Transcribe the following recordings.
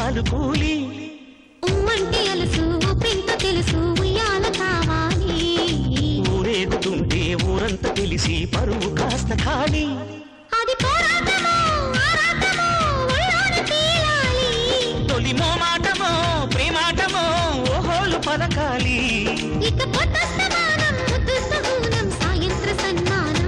చాలు కూలి ఉమ్మంటే అలసు ఊపింతో తెలుసు ఉయ్యాల కావాలి ఊరేగుతుంటే ఊరంతా తెలిసి పరువు కాస్త ఖాళీ అది పోరాటమో ఆరాటమో ఒళ్ళోన తేలాలి తొలి మోమాటమో ప్రేమాటమో ఓహోలు పలకాలి ఇక పొట్టస్తమానం ముద్దు సహూనం సాయంత్ర సన్మానం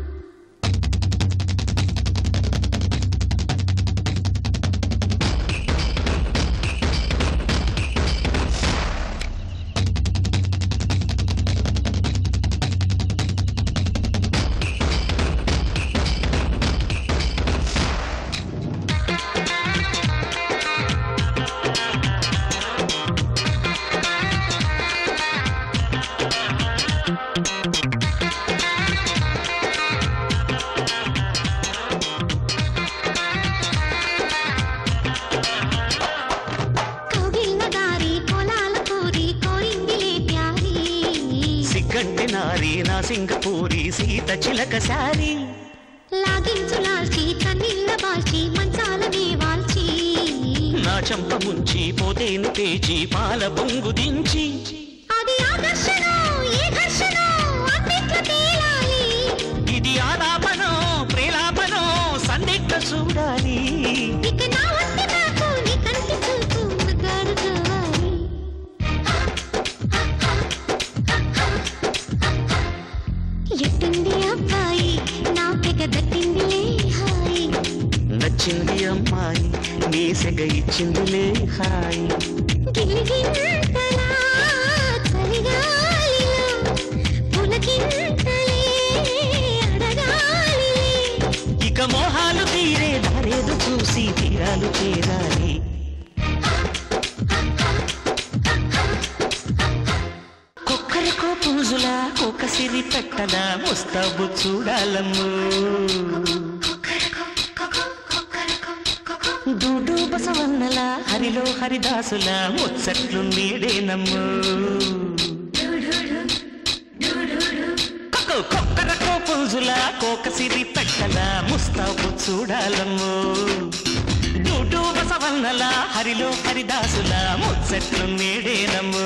కౌగిళ్ళ దారి పొలాల పూరి కోరిందిలే ప్యారి సిగ్గంటి నారి నా సింగపూరి సీత చిలక శారీ లాగించు లాల్చి కన్నీళ్ళ బాల్చి మంచాలనే వాల్చి నా చంప ముంచి పోతేను పేచి పాల పొంగు దించి అది ఆకర్షణ ఏ ఘర్షణ అన్నిట్లో తేలాలి ఇది ఆలాపనో ప్రేలాపనో సందిగ్ధ చూడాలి ఇక నా వంటి నాకు నీ కంటి చూపు మగాడు కావాలి ఎట్టుంది అబ్బాయి నా పెగ దట్టిందిలే హాయి నచ్చింది అమ్మాయి నీ సెగ ఇచ్చిందిలే హాయ్ గిలిగింతలా చలిగాలిలో పులకింతలే అడగాలిలే ఇక మోహాలు తీరే దారేదు చూసి తీరాలు చేరాలి కుక్కరికో పూజులా కుక్క సిరి పెట్టదా ముస్తాబు చూడాలమ్ము డూడు బసవన్నల హరిలో హరిదాసుల ముచ్చట్లు నీడేనమ్ము కొక్కో కొక్కరకో పూజుల కోక సిరి పెట్టల ముస్తాబు చూడాలమ్ము డూడు బసవన్నల హరిలో హరిదాసుల ముచ్చట్లు నీడేనమ్ము